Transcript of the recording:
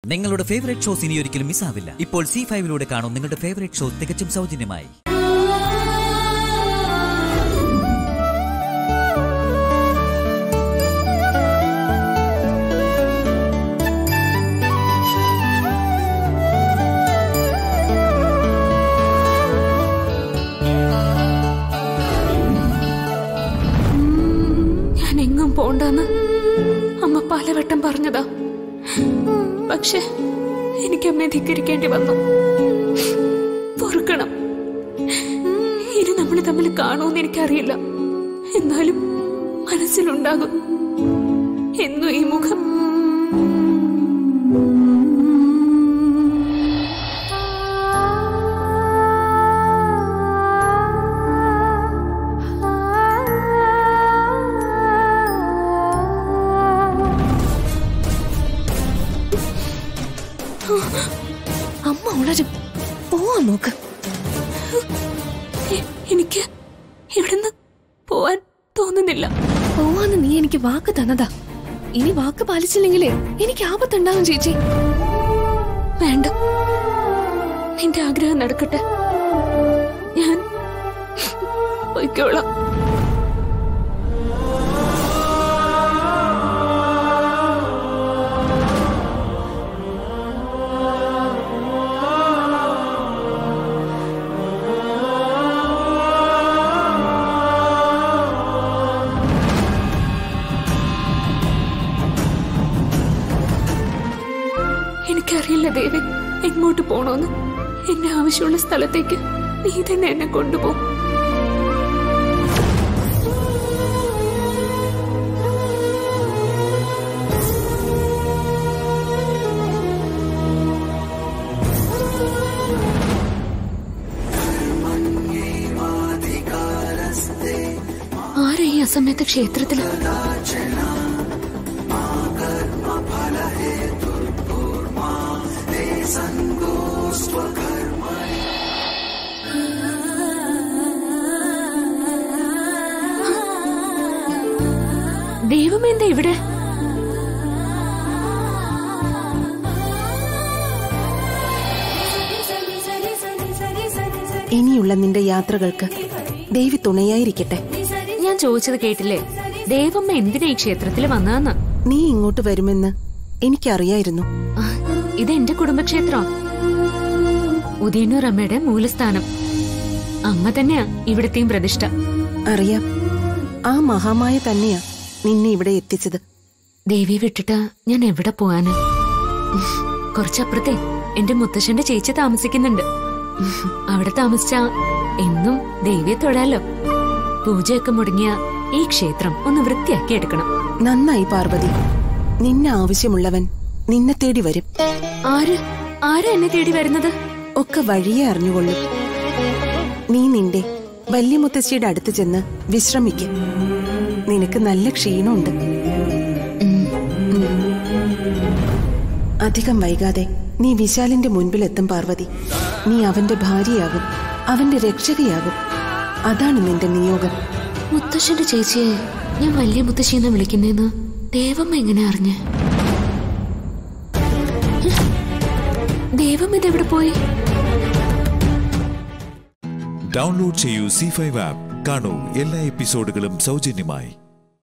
നിങ്ങളുടെ favourite shows ഇനി ഒരിക്കലും മിസ്സാവില്ല ഇപ്പോൾ സി ഫൈവിലൂടെ കാണും നിങ്ങളുടെ ഫേവറേറ്റ് ഷോ തികച്ചും സൗജന്യമായി ഞാൻ എങ്ങും പോണ്ടെന്ന് അമ്മ പലവട്ടം പറഞ്ഞതാ പക്ഷെ എനിക്ക് അമ്മയെ ധിക്കരിക്കേണ്ടി വന്നു പൊറുക്കണം ഇനി നമ്മൾ തമ്മിൽ കാണുമെന്ന് എനിക്കറിയില്ല എന്നാലും മനസ്സിലുണ്ടാകും എന്നും ഈ മുഖം അമ്മ ഉണരും പോവാൻ നോക്ക് എ- എനിക്ക് ഇവിടുന്ന് പോവാൻ തോന്നുന്നില്ല പോവാന്ന് നീ എനിക്ക് വാക്ക് തന്നതാ ഇനി വാക്ക് പാലിച്ചില്ലെങ്കിലേ എനിക്ക് ആപത്തുണ്ടാവും ചേച്ചി വേണ്ട നിന്റെ ആഗ്രഹം നടക്കട്ടെ ഞാൻ പൊയ്ക്കോളാം എനിക്കറിയില്ല ദേവി എങ്ങോട്ട് പോണോന്ന് എന്നെ ആവശ്യമുള്ള സ്ഥലത്തേക്ക് നീ തന്നെ എന്നെ കൊണ്ടുപോ ആരാ ഈ അസമയത്ത് ക്ഷേത്രത്തില് ദൈവം എന്താ ഇവിടെ ഇനിയുള്ള നിന്റെ യാത്രകൾക്ക് ദേവി തുണയായിരിക്കട്ടെ ഞാൻ ചോദിച്ചത് കേട്ടില്ലേ ദേവമ്മ എന്തിനാ ഈ ക്ഷേത്രത്തിൽ വന്നതെന്ന് നീ ഇങ്ങോട്ട് വരുമെന്ന് എനിക്കറിയായിരുന്നു ആ, ഇത് എന്റെ കുടുംബക്ഷേത്രം ഉദയന്നൂർ അമ്മയുടെ മൂലസ്ഥാനം അമ്മ തന്നെയാ ഇവിടത്തെയും പ്രതിഷ്ഠ അറിയാം ആ മഹാമായ തന്നെയാ നിന്നെ ഇവിടെ എത്തിച്ചത് ദേവിയെ വിട്ടിട്ട് ഞാൻ എവിടെ പോവാന് കുറച്ചപ്പുറത്തെ എന്റെ മുത്തശ്ശന്റെ ചേച്ചി താമസിക്കുന്നുണ്ട് അവിടെ താമസിച്ച എന്നും ദേവിയെ തൊഴാലോ പൂജയൊക്കെ മുടങ്ങിയ ഈ ക്ഷേത്രം ഒന്ന് വൃത്തിയാക്കി എടുക്കണം നന്നായി പാർവതി നിന്നെ ആവശ്യമുള്ളവൻ നിന്നെ തേടി വരും ആര് ആരാ എന്നെ തേടി വരുന്നത് ഒക്കെ വഴിയെ അറിഞ്ഞുകൊള്ളും നീ നിന്റെ വല്യമുത്തശ്ശിയുടെ അടുത്ത് ചെന്ന് വിശ്രമിക്ക് നിനക്ക് നല്ല ക്ഷീണമുണ്ട് ഉം. അധികം വൈകാതെ നീ വിശാലിന്റെ മുൻപിലെത്തും പാർവതി നീ അവന്റെ ഭാര്യയാകും അവന്റെ രക്ഷകയാകും അതാണ് നിന്റെ നിയോഗം മുത്തശ്ശന്റെ ചേച്ചിയെ ഞാൻ വലിയ മുത്തശ്ശിയെന്ന് വിളിക്കുന്നേന്ന് ദേവമ്മ എങ്ങനെ അറിഞ്ഞ് ദേവം ഇതെവിടെ പോയി ഡൗൺലോഡ് ചെയ്യൂ സി ഫൈവ് ആപ്പ് കാണൂ എല്ലാ എപ്പിസോഡുകളും സൗജന്യമായി